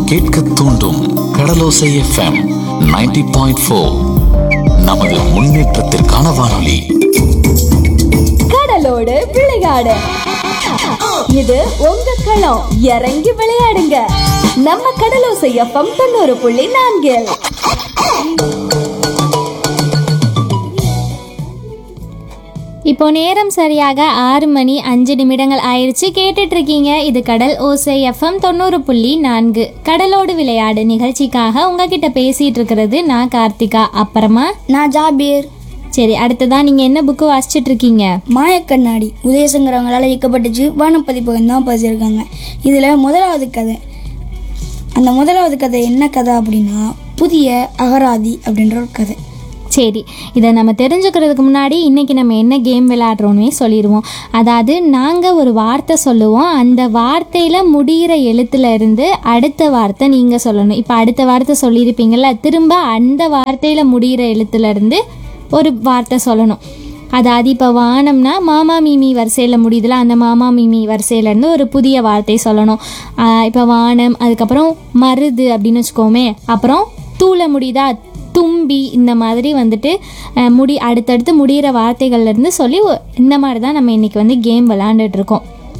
கேட்க தூண்டும் கடலோசை FM 90.4 point four நமது முன்னேற்றத்திற்கான வானொலி கடலோடு விளையாடு இது உங்க களம் இறங்கி விளையாடுங்க நம்ம கடலோசை எஃப்எம் தொண்ணூறு புள்ளி நான்கில் இப்போ நேரம் சரியாக ஆறு மணி அஞ்சு நிமிடங்கள் ஆயிடுச்சு கேட்டுட்டு இருக்கீங்க இது கடல் ஓசை எஃப்எம் தொண்ணூறு புள்ளி நான்கு கடலோடு விளையாடு நிகழ்ச்சிக்காக உங்ககிட்ட பேசிட்டு இருக்கிறது நான் கார்த்திகா அப்புறமா நான் ஜாபீர் சரி அடுத்ததா நீங்க என்ன புக்கு வாசிச்சிட்டு இருக்கீங்க மாயக்கண்ணாடி உதயசங்கரவங்களால் இயக்கப்பட்டுச்சு வானப்பதிப்பகம் தான் பதிச்சிருக்காங்க இதில் முதலாவது கதை அந்த முதலாவது கதை என்ன கதை அப்படின்னா புதிய அகராதி அப்படின்ற ஒரு கதை சரி இதை நம்ம தெரிஞ்சுக்கிறதுக்கு முன்னாடி இன்னைக்கு நம்ம என்ன கேம் விளையாடுறோன்னே சொல்லிடுவோம் அதாவது நாங்கள் ஒரு வார்த்தை சொல்லுவோம் அந்த வார்த்தையில் முடிகிற எழுத்துல இருந்து அடுத்த வார்த்தை நீங்கள் சொல்லணும் இப்போ அடுத்த வார்த்தை சொல்லியிருப்பீங்கள்ல திரும்ப அந்த வார்த்தையில் முடிகிற எழுத்துல இருந்து ஒரு வார்த்தை சொல்லணும் அதாவது இப்போ வானம்னா மாமா மீமி வரிசையில் முடியுதுல அந்த மாமா மீமி வரிசையிலேருந்து ஒரு புதிய வார்த்தை சொல்லணும் இப்போ வானம் அதுக்கப்புறம் மருது அப்படின்னு வச்சுக்கோமே அப்புறம் தூள முடியுதா தும்பி இந்த மாதிரி வந்துட்டு அஹ், முடி அடுத்தடுத்து முடிகிற வார்த்தைகள்லேருந்து சொல்லி ஒ- இந்த மாதிரி தான் நம்ம இன்றைக்கி வந்து கேம் விளாண்டுட்டு இருக்கோம்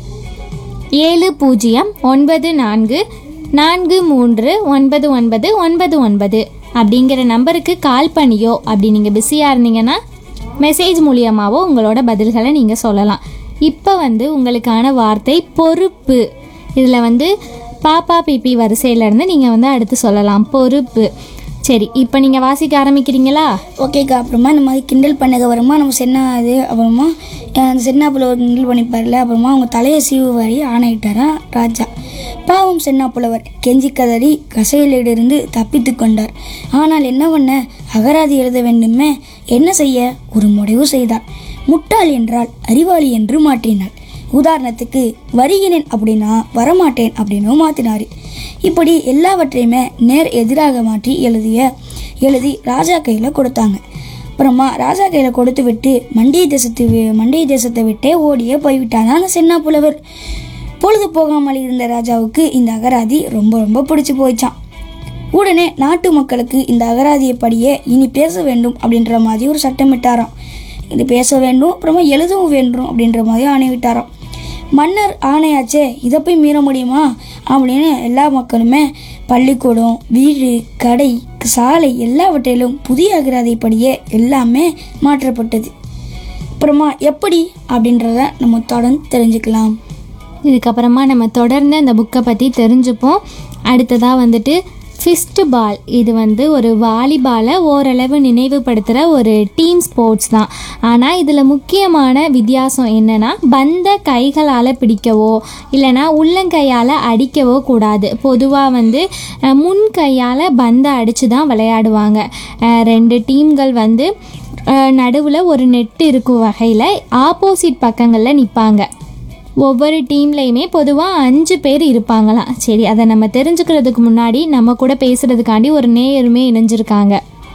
ஏழு பூஜ்ஜியம் ஒன்பது நான்கு நான்கு மூன்று ஒன்பது ஒன்பது ஒன்பது ஒன்பது அப்படிங்கிற நம்பருக்கு கால் பண்ணியோ அப்படி நீங்கள் பிஸியாக இருந்தீங்கன்னா மெசேஜ் மூலியமாவோ உங்களோட பதில்களை நீங்கள் சொல்லலாம் இப்போ வந்து உங்களுக்கான வார்த்தை பொறுப்பு இதில் வந்து பாப்பா பிபி வரிசையிலேருந்து நீங்கள் வந்து அடுத்து சொல்லலாம் பொறுப்பு சரி இப்போ நீங்கள் வாசிக்க ஆரம்பிக்கிறீங்களா ஓகேக்கா அப்புறமா இந்த மாதிரி கிண்டல் பண்ணது வருமா நம்ம சென்னா இது அப்புறமா அஹ், அந்த சென்னா புலவர் கிண்டல் பண்ணிப்பார்ல அப்புறமா அவங்க தலையை சீவுவாரி ஆணையிட்டாரா ராஜா பாவம் சென்னா புலவர் கெஞ்சி கதறி கசையிலிருந்து தப்பித்து கொண்டார் ஆனால் என்ன பண்ண அகராதி எழுத வேண்டுமே என்ன செய்ய ஒரு முடிவு செய்தார் முட்டாள் என்றால் அறிவாளி என்று மாற்றினார் உதாரணத்துக்கு வருகிறேன் அப்படின்னா வரமாட்டேன் அப்படின்னு மாற்றினார் இப்படி எல்லாவற்றையுமே நேர் எதிராக மாற்றி எழுதிய எழுதி ராஜா கையில் கொடுத்தாங்க அப்புறமா ராஜா கையில் கொடுத்து விட்டு மண்டிய தேசத்து வி- மண்டிய தேசத்தை விட்டே ஓடியே போய்விட்டாங்க அந்த சின்ன புலவர் பொழுது போகாமல் இருந்த ராஜாவுக்கு இந்த அகராதி ரொம்ப ரொம்ப பிடிச்சு போயிச்சான் உடனே நாட்டு மக்களுக்கு இந்த அகராதியை படியே இனி பேச வேண்டும் அப்படின்ற மாதிரி ஒரு சட்டமிட்டாராம் இது பேச வேண்டும் அப்புறமா எழுதவும் வேண்டும் அப்படின்ற மாதிரி ஆணையிட்டாராம் மன்னர் ஆணையாச்சே இதை போய் மீற முடியுமா அப்படின்னு எல்லா மக்களுமே பள்ளிக்கூடம் வீடு கடை சாலை எல்லாவற்றிலும் புதிய அகராதிப்படியே எல்லாமே மாற்றப்பட்டது அப்புறமா எப்படி அப்படின்றத நம்ம தொடர்ந்து தெரிஞ்சுக்கலாம் இதுக்கப்புறமா நம்ம தொடர்ந்து அந்த புக்கை பற்றி தெரிஞ்சுப்போம் அடுத்ததாக வந்துட்டு ஃபிஸ்ட் பால் இது வந்து ஒரு வாலிபாலை ஓரளவு நினைவுபடுத்துகிற ஒரு டீம் ஸ்போர்ட்ஸ் தான் ஆனால் இதில் முக்கியமான வித்தியாசம் என்னென்னா பந்தை கைகளால் பிடிக்கவோ இல்லைனா உள்ளங்கையால் அடிக்கவோ கூடாது பொதுவாக வந்து அஹ், முன் கையால் பந்தை அடித்து தான் விளையாடுவாங்க அஹ், ரெண்டு டீம்கள் வந்து நடுவில் ஒரு நெட் இருக்கும் வகையில் ஆப்போசிட் பக்கங்களில் நிற்பாங்க ஒவ்வொரு டீம்லேயுமே பொதுவாக அஞ்சு பேர் இருப்பாங்களாம் சரி அதை நம்ம தெரிஞ்சுக்கிறதுக்கு முன்னாடி நம்ம கூட பேசுறதுக்காண்டி ஒரு நேயருமே இணைஞ்சிருக்காங்க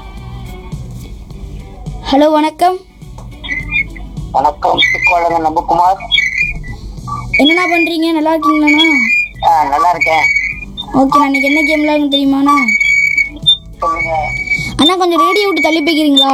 ஹலோ வணக்கம் வணக்கம் சிக்கோழங்க நம்பகுமார் என்னண்ணா பண்ணுறீங்க நல்லா இருக்கீங்களாண்ணா ஆ நல்லா இருக்கேன் ஓகே நான் இன்னைக்கு என்ன கேம் விளாடுங்க தெரியுமாண்ணா சொல்லுங்க அண்ணா கொஞ்சம் ரேடியோ விட்டு தள்ளி போய்க்கிறீங்களா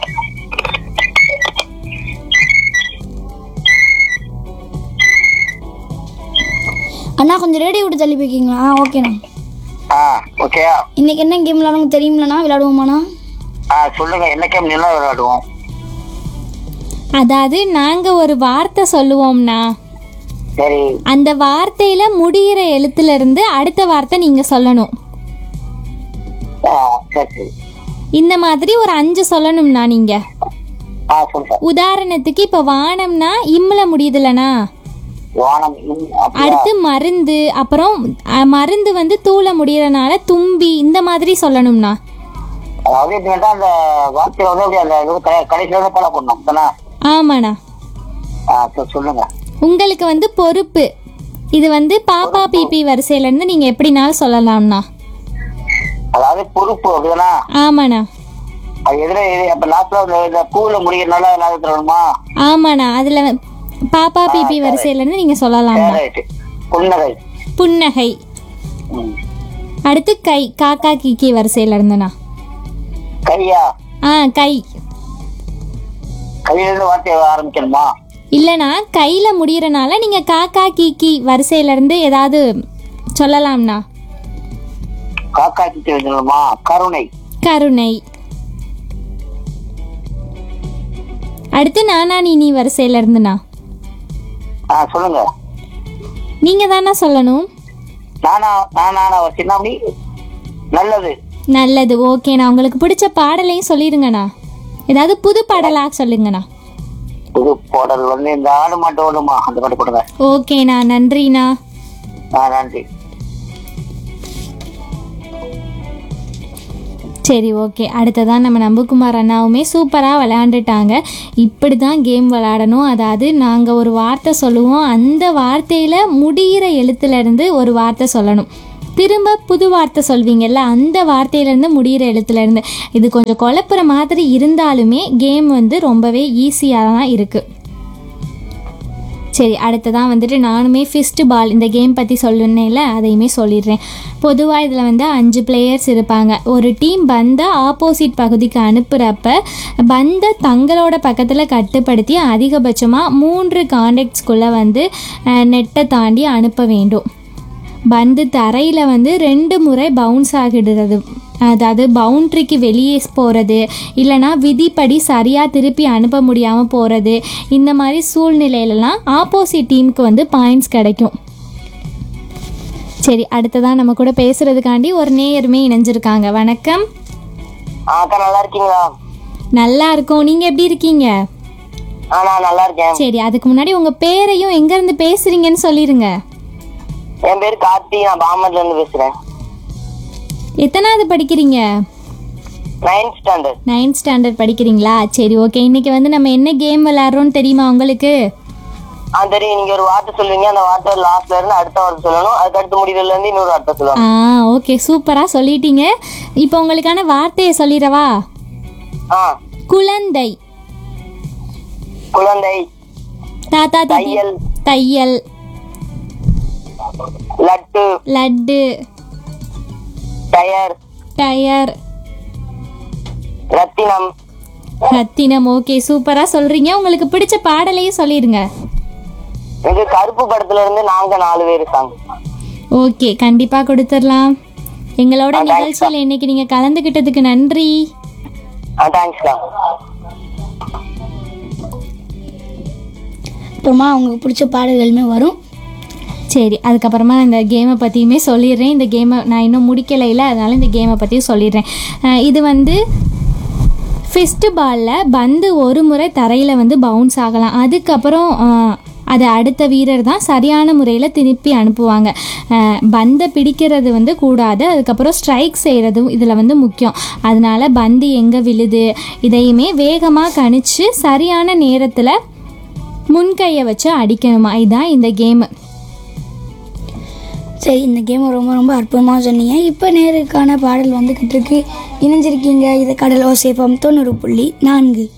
அண்ணா கொஞ்சம் ரேடியோ விட்டு தள்ளி போய்க்கிங்களா ஆ ஓகேண்ணா ஆ ஓகேயா இன்னைக்கு என்ன கேம் விளாடுங்க தெரியுமில்லண்ணா விளாடுவோமாண்ணா ஆ சொல்லுங்க என்ன கேம் நிலம் விளையாடுவோம் அதாவது நாங்கள் ஒரு வார்த்தை சொல்லுவோம்னா சரி அந்த வார்த்தையில் முடிகிற எழுத்துல இருந்து அடுத்த வார்த்தை நீங்கள் சொல்லணும் ஆ சரி சரி இந்த மாதிரி ஒரு அஞ்சு சொல்லணும்னா நீங்கள் ஆ சொல்லுங்க உதாரணத்துக்கு இப்போ வானம்னா இம்ல முடியுதுலண்ணா வானம் இன் அப்படியா அடுத்து மருந்து அப்புறம் அஹ், மருந்து வந்து தூள முடியறனால தும்பி இந்த மாதிரி சொல்லணும்னா அதாவது இப்ப வந்து அந்த வார்த்தையில வந்து அப்படி அந்த இது கடை- கடைசியில வந்து பல பண்ணணும் தானே ஆமாண்ணா ஆ சரி சொல்லுங்க உங்களுக்கு வந்து பொறுப்பு இது வந்து பாப்பா பிபி வரிசையிலேருந்து நீங்கள் எப்படினாலும் சொல்லலாம்ண்ணா அதாவது பொறுப்பு அப்படிதானா ஆமாண்ணா அது எதிர இது- அப்ப லாஸ்ட்ல இந்த இந்த பூவில் முடிக்கிறதுனால எல்லாரும் தரணுமா ஆமாண்ணா அதில் பாப்பா பிபி வரிசையிலேருந்து நீங்கள் சொல்லலாம்ண்ணா ரைட்டு புன்னகை புன்னகை ம். அடுத்து கை காக்கா கீக்கி வரிசையில் இருந்துண்ணா கையா ஆ கை கையில இருந்து வார்த்தையை ஆரம்பிக்கணுமா இல்லைண்ணா கையில் முடியறனால நீங்கள் காக்கா கீக்கி வரிசையிலேருந்து ஏதாவது சொல்லலாம்ண்ணா காக்கா கிட்ட எழுதணுமா கருணை கருணை அடுத்து நானா நீ வரிசையில இருந்துண்ணா ஆ சொல்லுங்க நீங்கள் தானே சொல்லணும் நானா நானா சின்னாமணி நல்லது நல்லது ஓகேண்ணா உங்களுக்கு பிடிச்ச பாடலையும் சொல்லிடுங்கண்ணா ஏதாவது புது பாடலாக சொல்லுங்கண்ணா புது பாடல் வந்து இந்த ஆடு மாட்டு ஓடுமா அந்த பாட்டு கொடுங்க ஓகேண்ணா நன்றிண்ணா ஆ நன்றி சரி ஓகே அடுத்ததான் நம்ம நம்புகுமார் அண்ணாவுமே சூப்பராக விளையாண்டுட்டாங்க இப்படி தான் கேம் விளையாடணும் அதாவது நாங்கள் ஒரு வார்த்தை சொல்லுவோம் அந்த வார்த்தையில் முடிகிற எழுத்துலேருந்து ஒரு வார்த்தை சொல்லணும் திரும்ப புது வார்த்தை சொல்வீங்கல்ல அந்த வார்த்தையிலேருந்து முடிகிற எழுத்துலேருந்து இது கொஞ்சம் குழப்புற மாதிரி இருந்தாலுமே கேம் வந்து ரொம்பவே ஈஸியாக தான் இருக்குது சரி அடுத்ததான் வந்துட்டு நானுமே ஃபிஸ்ட் பால் இந்த கேம் பற்றி சொல்லுனேல அதையுமே சொல்லிடுறேன் பொதுவாக இதில் வந்து அஞ்சு பிளேயர்ஸ் இருப்பாங்க ஒரு டீம் பந்தை ஆப்போசிட் பகுதிக்கு அனுப்புகிறப்ப பந்தை தங்களோட பக்கத்தில் கட்டுப்படுத்தி அதிகபட்சமாக மூன்று காண்டக்ட்ஸ்குள்ளே வந்து நெட்டை தாண்டி அனுப்ப வேண்டும் பந்து தரையில் வந்து ரெண்டு முறை பவுன்ஸ் ஆகிடுறது அதாவது பவுண்ட்ரிக்கு வெளியே போகிறது இல்லைனா விதிப்படி சரியாக திருப்பி அனுப்ப முடியாமல் போகிறது இந்த மாதிரி சூழ்நிலையிலலாம் ஆப்போசிட் டீமுக்கு வந்து பாயிண்ட்ஸ் கிடைக்கும் சரி அடுத்ததான் நம்ம கூட பேசுறதுக்காண்டி ஒரு நேயருமே இணைஞ்சிருக்காங்க வணக்கம் ஆ அக்கா நல்லா இருக்கீங்களா நல்லா இருக்கோம் நீங்கள் எப்படி இருக்கீங்க ஆ நான் நல்லா இருக்கேன் சரி அதுக்கு முன்னாடி உங்கள் பேரையும் எங்கேருந்து பேசுகிறீங்கன்னு சொல்லிடுங்க என் பேர் கார்த்தி நான் பாமர்ல இருந்து பேசுறேன் எத்தனாவது படிக்கிறீங்க நைன்த் ஸ்டாண்டர்ட் நைன்த் ஸ்டாண்டர்ட் படிக்கிறீங்களா சரி ஓகே இன்னைக்கு வந்து நம்ம என்ன கேம் விளையாடுறோம்னு தெரியுமா உங்களுக்கு ஆ தெரியும் நீங்க ஒரு வார்த்தை சொல்லுவீங்க அந்த வார்த்தை லாஸ்ட்ல இருந்து அடுத்த வார்த்தை சொல்லணும் அதுக்கு அடுத்த முடிவுல இருந்து இன்னொரு வார்த்தை ஆ சொல்லணும் ஓகே சூப்பராக சொல்லிட்டீங்க இப்போ உங்களுக்கான வார்த்தையை சொல்லிடவா ஆ குழந்தை குழந்தை தாத்தா தாத்தி தையல் தையல் லட்டு லட்டு டயர் டயர் ரத்தினம் ரத்தினம் ஓகே சூப்பராக சொல்கிறீங்க உங்களுக்கு பிடிச்ச பாடலையும் சொல்லிடுங்க இது கருப்பு படத்துல இருந்து நாங்க நாலு பேர் சாங் ஓகே கண்டிப்பாக கொடுத்துடலாம் எங்களோட நிகழ்ச்சியில் இன்னைக்கு நீங்கள் கலந்துக்கிட்டதுக்கு நன்றி ஆ தேங்க்ஸ்க்கா அப்புறமா அவங்களுக்கு பிடிச்ச பாடல்களுமே வரும் சரி அதுக்கப்புறமா நான் இந்த கேமை பற்றியுமே சொல்லிடுறேன் இந்த கேமை நான் இன்னும் முடிக்கலை இல்லை அதனால இந்த கேமை பற்றியும் சொல்லிடுறேன் அஹ் இது வந்து ஃபிஸ்ட்டு பாலில் பந்து ஒரு முறை தரையில் வந்து பவுன்ஸ் ஆகலாம் அதுக்கப்புறம் அஹ், அது அடுத்த வீரர் தான் சரியான முறையில் திருப்பி அனுப்புவாங்க அஹ், பந்தை பிடிக்கிறது வந்து கூடாது அதுக்கப்புறம் ஸ்ட்ரைக் செய்கிறதும் இதில் வந்து முக்கியம் அதனால பந்து எங்கே விழுது இதையுமே வேகமாக கணிச்சு சரியான நேரத்தில் முன்கையை வச்சு அடிக்கணுமா இதுதான் இந்த கேமு சரி இந்த கேமை ரொம்ப ரொம்ப அற்புதமாக சொன்னீங்க இப்போ நேருக்கான பாடல் வந்துக்கிட்டு இருக்கு இணைஞ்சிருக்கீங்க இது கடல் ஓசேஃபம் தொண்ணூறு புள்ளி நான்கு